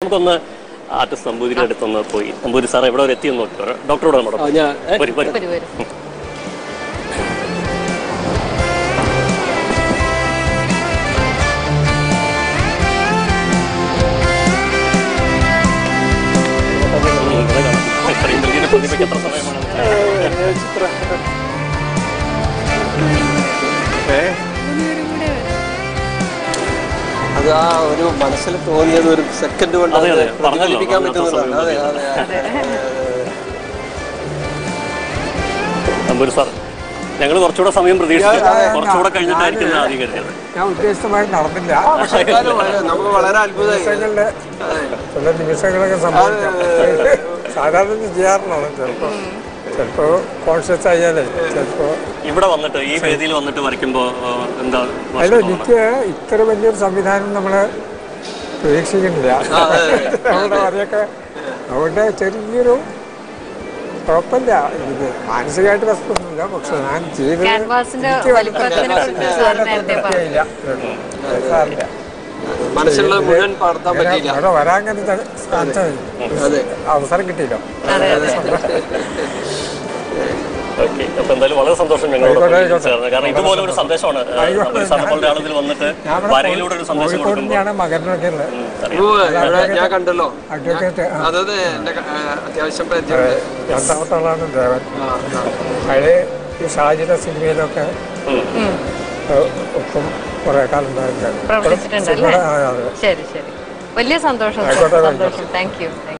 നമുക്കൊന്ന് ആർട്ടിസ്റ്റ് നമ്പൂതിരി അടുത്തൊന്ന് പോയി നമ്പൂതിരി സാർ എവിടെ വരെ എത്തിയെന്ന് നോക്കി ഡോക്ടറോട് നമ്മുടെ ആ, ഞാൻ ഏ, വരും വരും വരൂ വരും ഉം, ഇവിടെ കാണാം. ഇത്രയും വലിയൊരു പ്രതിഭയ്ക്ക് എത്ര സമയമാണ് ഏ, ചിത്രം. ഏ? അത് ആ ഒരു മനസ്സിൽ തോന്നിയത് ഒരു സെക്കൻഡ് കൊണ്ട് അതെ, അതെ. അത് പറഞ്ഞല്ലോ, പ്രതിഫലിപ്പിക്കാൻ അന്നത്തെ പറ്റുന്നതാണ് അതെ സമയം അതെ അതെ നമ്പൂരി സാർ ഞങ്ങൾ കുറച്ചുകൂടെ സമയം പ്രതീക്ഷിച്ചു കുറച്ചുകൂടെ കഴിഞ്ഞിട്ടായിരിക്കും ഞാൻ ആദ്യം കരുതിയത് ഞാൻ ഉദ്ദേശിച്ചമായി നടന്നില്ല പക്ഷേ എന്നാലും വളരെ- നമുക്ക് വളരെ അത്ഭുതമായി നിമിഷങ്ങളിലെ ചില നിമിഷങ്ങളൊക്കെ സംഭവിക്കാം സാധാരണ ഇത് ചെയ്യാറുള്ളതാണ് ചിലപ്പോൾ ചിലപ്പോൾ കോൺഷ്യസ് ആയാലേ ചിലപ്പോൾ ഇവിടെ വന്നിട്ട് ഈ വേദിയിൽ വന്നിട്ട് വരയ്ക്കുമ്പോൾ എന്താ അല്ല വിഷമം എനിക്ക് ഇത്ര വലിയൊരു സംവിധാനം നമ്മൾ പ്രതീക്ഷിക്കുന്നില്ല നമ്മളുടെ വരെയൊക്കെ അതുകൊണ്ട് ചെറിയൊരു കുഴപ്പമില്ല ഇത് മാനസികമായിട്ട് പ്രശ്നമൊന്നുമില്ല പക്ഷെ ഞാൻ ചെയ്തത് ക്യാൻവാസിന്റെ എനിക്ക് വലിപ്പത്തിനെ കുറിച്ച് സാർ നേരത്തെ പറഞ്ഞു പറ്റിയില്ല. സാറില്ല. മനസ്സിലുള്ളത് മുഴുവൻ പകർത്താൻ ഇങ്ങനെ പറ്റിയില്ല ഇവിടെ വരാൻ തന്നെ സ്ഥാനത്ത് അതെ അവസരം കിട്ടിയില്ല അതെ അതെ ഓക്കെ അപ്പൊ എന്തായാലും വളരെ സന്തോഷം ഞങ്ങളോട് ആയിക്കോട്ടെ, ആയിക്കോട്ടെ. ചേർന്ന് കാരണം ഇതുപോലെ ഒരു സന്ദേശമാണ് നമ്പൂരി സാറിനെ പോലെ ഒരാളിൽ വന്നിട്ട് ഞാൻ ഇവിടെ വരയിലൂടെ ഒരു സന്ദേശം കോഴിക്കോട് കൊടുക്കുമ്പോൾ തന്നെയാണ് മകനൊക്കെ ഉള്ളത് ഓ, ഇവിടെ ഞാൻ കണ്ടല്ലോ അഡ്വക്കേറ്റ് ആ, അതത് എന്റെ ക- ആ, അത്യാവശ്യം പരിചയമുണ്ട് രണ്ടാമത്തെ ആളാണ് ദേവൻ ആ, ആ. പഴയ ഈ ഷാജിയുടെ സിനിമയിലൊക്കെ ഏഹ്, ഒപ്പം കുറെ കാലം ഉണ്ടായിട്ടുണ്ട് പ്രവർത്തിച്ചിട്ടുണ്ടല്ലേ ഇവിടെ- ആ, അതെ ശരി ശരി വലിയ സന്തോഷം ആയിക്കോട്ടെ, സന്തോഷം താങ്ക് യു താങ്ക് യു